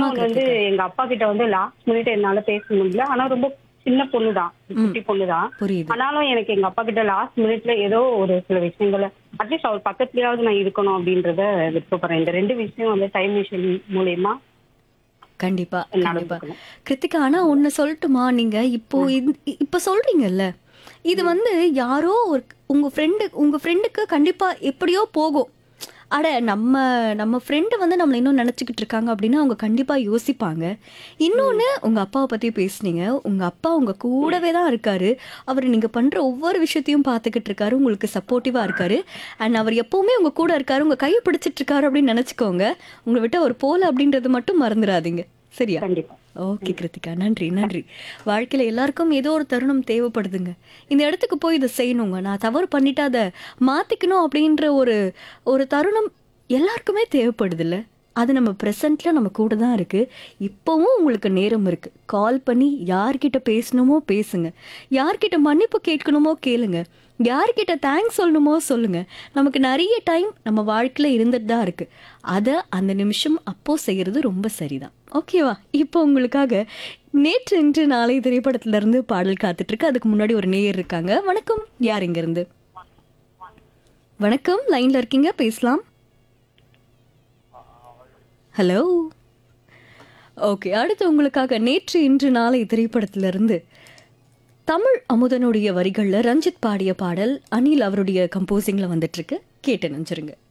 இன்னொன்னு வந்து எங்க அப்பா கிட்ட வந்து லாஸ்ட் மினிட் என்னால பேச முடியல ஆனா ரொம்ப சின்ன பொண்ணு தான் குட்டி பொண்ணு தான் புரியுது ஆனாலும் எனக்கு எங்க அப்பா கிட்ட லாஸ்ட் மினிட்ல ஏதோ ஒரு சில விஷயங்களை அட்லீஸ்ட் அவர் பக்கத்துலயாவது நான் இருக்கணும் அப்படின்றத விருப்பப்படுறேன் இந்த ரெண்டு விஷயம் வந்து டைம் மிஷின் மூலியமா கண்டிப்பா என்னால கண்டிப்பா இருக்கணும். கிருத்திகா ஆனா ஒண்ணு சொல்லட்டுமா நீங்க இப்போ இந்த- இப்ப சொல்றீங்கல்ல இது வந்து யாரோ ஒரு உங்க ஃப்ரெண்டு உங்க ஃப்ரெண்டுக்கு கண்டிப்பா எப்படியோ போகும் அட நம்ம நம்ம ஃப்ரெண்டு வந்து நம்மளை இன்னும் நினச்சிக்கிட்டு இருக்காங்க அப்படின்னா அவங்க கண்டிப்பாக யோசிப்பாங்க இன்னொன்று உங்கள் அப்பாவை பற்றி பேசுனீங்க உங்கள் அப்பா உங்கள் கூடவே தான் இருக்காரு அவர் நீங்கள் பண்ணுற ஒவ்வொரு விஷயத்தையும் பார்த்துக்கிட்டு இருக்காரு உங்களுக்கு சப்போர்ட்டிவாக இருக்காரு அண்ட் அவர் எப்போவுமே உங்கள் கூட இருக்காரு உங்கள் கையை பிடிச்சிட்டு இருக்காரு அப்படின்னு நினச்சிக்கோங்க உங்களை விட்டு அவர் போகல அப்படின்றது மட்டும் மறந்துடாதீங்க சரியா கண்டிப்பா ஓகே கிருத்திகா நன்றி நன்றி வாழ்க்கையில எல்லாருக்கும் ஏதோ ஒரு தருணம் தேவைப்படுதுங்க இந்த இடத்துக்கு போய் இதை செய்யணுங்க நான் தவறு பண்ணிட்டு அதை மாத்திக்கணும் அப்படின்ற ஒரு ஒரு தருணம் எல்லாருக்குமே தேவைப்படுதுல்ல அது நம்ம ப்ரெசண்ட்ல நம்ம கூட தான் இருக்கு இப்போவும் உங்களுக்கு நேரம் இருக்கு கால் பண்ணி யார்கிட்ட பேசணுமோ பேசுங்க யார்கிட்ட மன்னிப்பு கேட்கணுமோ கேளுங்க யார்கிட்ட தேங்க்ஸ் சொல்லணுமோ சொல்லுங்க நமக்கு நிறைய டைம் நம்ம வாழ்க்கையில இருந்துட்டு தான் இருக்கு அதை அந்த நிமிஷம் அப்போ செய்யறது ரொம்ப சரிதான் ஓகேவா இப்போ உங்களுக்காக நேற்று இன்று நாளை திரைப்படத்துல இருந்து பாடல் காத்துட்டு இருக்கு அதுக்கு முன்னாடி ஒரு நேயர் இருக்காங்க வணக்கம் யார் இங்க இருந்து வணக்கம் லைன்ல இருக்கீங்க பேசலாம் ஹலோ ஓகே அடுத்து உங்களுக்காக நேற்று இன்று நாளை திரைப்படத்துல இருந்து தமிழ் அமுதனுடைய வரிகள்ல ரஞ்சித் பாடிய பாடல் அனில் அவருடைய கம்போசிங்ல வந்துட்டு இருக்கு கேட்டு நினைச்சிருங்க